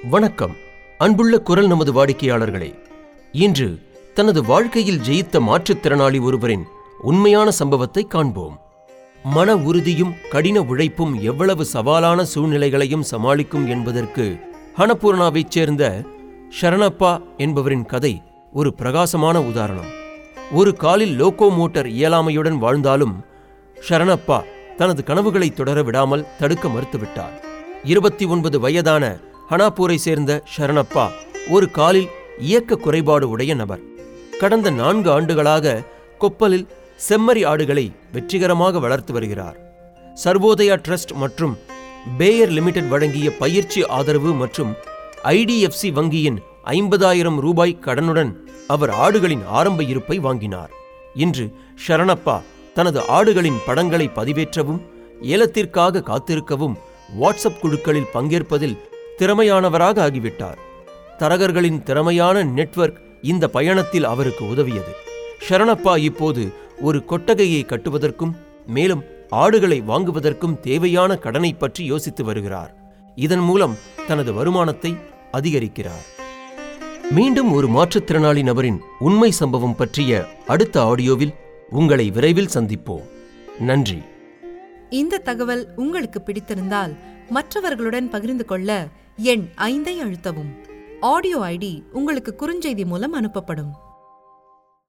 வணக்கம் அன்புள்ள குரல் நமது வாடிக்கையாளர்களே இன்று தனது வாழ்க்கையில் ஜெயித்த மாற்றுத்திறனாளி ஒருவரின் உண்மையான சம்பவத்தை காண்போம் மன உறுதியும் கடின உழைப்பும் எவ்வளவு சவாலான சூழ்நிலைகளையும் சமாளிக்கும் என்பதற்கு ஹனபூர்ணாவைச் சேர்ந்த ஷரணப்பா என்பவரின் கதை ஒரு பிரகாசமான உதாரணம் ஒரு காலில் லோகோ மோட்டார் இயலாமையுடன் வாழ்ந்தாலும் ஷரணப்பா தனது கனவுகளை தொடர விடாமல் தடுக்க மறுத்துவிட்டார் இருபத்தி ஒன்பது வயதான ஹனாப்பூரை சேர்ந்த ஷரணப்பா ஒரு காலில் இயக்க குறைபாடு உடைய நபர் கடந்த நான்கு ஆண்டுகளாக கொப்பலில் செம்மறி ஆடுகளை வெற்றிகரமாக வளர்த்து வருகிறார் சர்வோதயா ட்ரஸ்ட் மற்றும் பேயர் லிமிடெட் வழங்கிய பயிற்சி ஆதரவு மற்றும் ஐடிஎஃப்சி வங்கியின் ஐம்பதாயிரம் ரூபாய் கடனுடன் அவர் ஆடுகளின் ஆரம்ப இருப்பை வாங்கினார் இன்று ஷரணப்பா தனது ஆடுகளின் படங்களை பதிவேற்றவும் ஏலத்திற்காக காத்திருக்கவும் வாட்ஸ்அப் குழுக்களில் பங்கேற்பதில் திறமையானவராக ஆகிவிட்டார் தரகர்களின் திறமையான நெட்வொர்க் இந்த பயணத்தில் அவருக்கு உதவியது ஷரணப்பா இப்போது ஒரு கொட்டகையை கட்டுவதற்கும் மேலும் ஆடுகளை வாங்குவதற்கும் தேவையான கடனை பற்றி யோசித்து வருகிறார் இதன் மூலம் தனது வருமானத்தை அதிகரிக்கிறார் மீண்டும் ஒரு மாற்றுத்திறனாளி நபரின் உண்மை சம்பவம் பற்றிய அடுத்த ஆடியோவில் உங்களை விரைவில் சந்திப்போம் நன்றி இந்த தகவல் உங்களுக்கு பிடித்திருந்தால் மற்றவர்களுடன் பகிர்ந்து கொள்ள எண் ஐந்தை அழுத்தவும் ஆடியோ ஐடி உங்களுக்கு குறுஞ்செய்தி மூலம் அனுப்பப்படும்